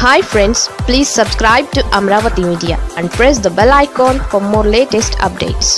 hi friends please subscribe to Amaravati media and press the bell icon for more latest updates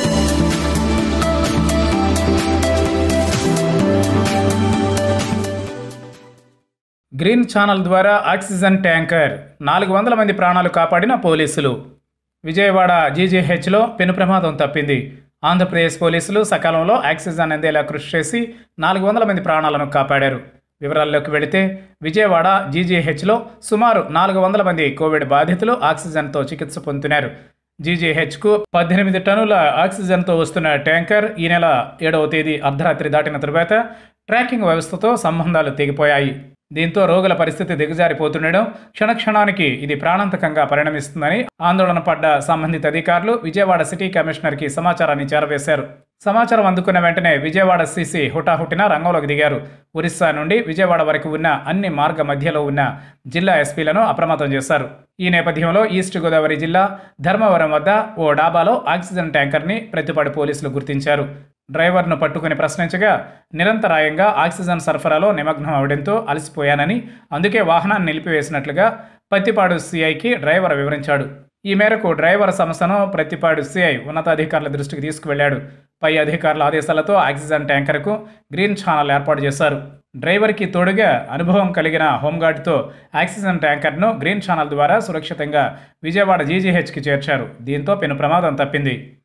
green channel ద్వారా oxygen tanker నాలుగు వందల మంది ప్రాణాలు కాపాడిన పోలీసులు విజయవాడ జీజీహెచ్లో పెను ప్రమాదం తప్పింది ఆంధ్రప్రదేశ్ పోలీసులు సకాలంలో ఆక్సిజన్ అందేలా కృషి చేసి నాలుగు వందల మంది ప్రాణాలను కాపాడారు వివరాల్లోకి వెళితే విజయవాడ జీజీహెచ్లో సుమారు నాలుగు వందల మంది కోవిడ్ బాధితులు ఆక్సిజన్తో చికిత్స పొందుతున్నారు జీజీహెచ్కు పద్దెనిమిది టన్నుల ఆక్సిజన్తో వస్తున్న ట్యాంకర్ ఈ నెల ఏడవ తేదీ అర్ధరాత్రి దాటిన తరువాత ట్రాకింగ్ వ్యవస్థతో సంబంధాలు తెగిపోయాయి దీంతో రోగుల పరిస్థితి దిగజారిపోతుండడం క్షణక్షణానికి ఇది ప్రాణాంతకంగా పరిణమిస్తుందని ఆందోళన పడ్డ సంబంధిత అధికారులు విజయవాడ సిటీ కమిషనర్కి సమాచారాన్ని చేరవేశారు సమాచారం అందుకున్న వెంటనే విజయవాడ సీసీ హుటాహుటిన రంగంలోకి దిగారు ఒరిస్సా నుండి విజయవాడ వరకు ఉన్న అన్ని మార్గ మధ్యలో ఉన్న జిల్లా ఎస్పీలను అప్రమత్తం చేశారు ఈ నేపథ్యంలో ఈస్ట్ గోదావరి జిల్లా ధర్మవరం వద్ద ఓ డాబాలో ఆక్సిజన్ ట్యాంకర్ని ప్రతిపాడు పోలీసులు గుర్తించారు డ్రైవర్ను పట్టుకుని ప్రశ్నించగా నిరంతరాయంగా ఆక్సిజన్ సరఫరాలో నిమగ్నం అవడంతో అలసిపోయానని అందుకే వాహనాన్ని నిలిపివేసినట్లుగా పత్తిపాడు సీఐకి డ్రైవర్ వివరించాడు ఈ మేరకు డ్రైవర్ సమస్యను ప్రతిపాడు సీఐ ఉన్నతాధికారుల దృష్టికి తీసుకువెళ్లాడు పై అధికారుల ఆదేశాలతో ఆక్సిజన్ ట్యాంకర్కు గ్రీన్ ఛానల్ ఏర్పాటు చేశారు డ్రైవర్కి తోడుగా అనుభవం కలిగిన హోంగార్డ్తో ఆక్సిజన్ ట్యాంకర్ను గ్రీన్ ఛానల్ ద్వారా సురక్షితంగా విజయవాడ జీజీహెచ్కి చేర్చారు దీంతో పెను ప్రమాదం తప్పింది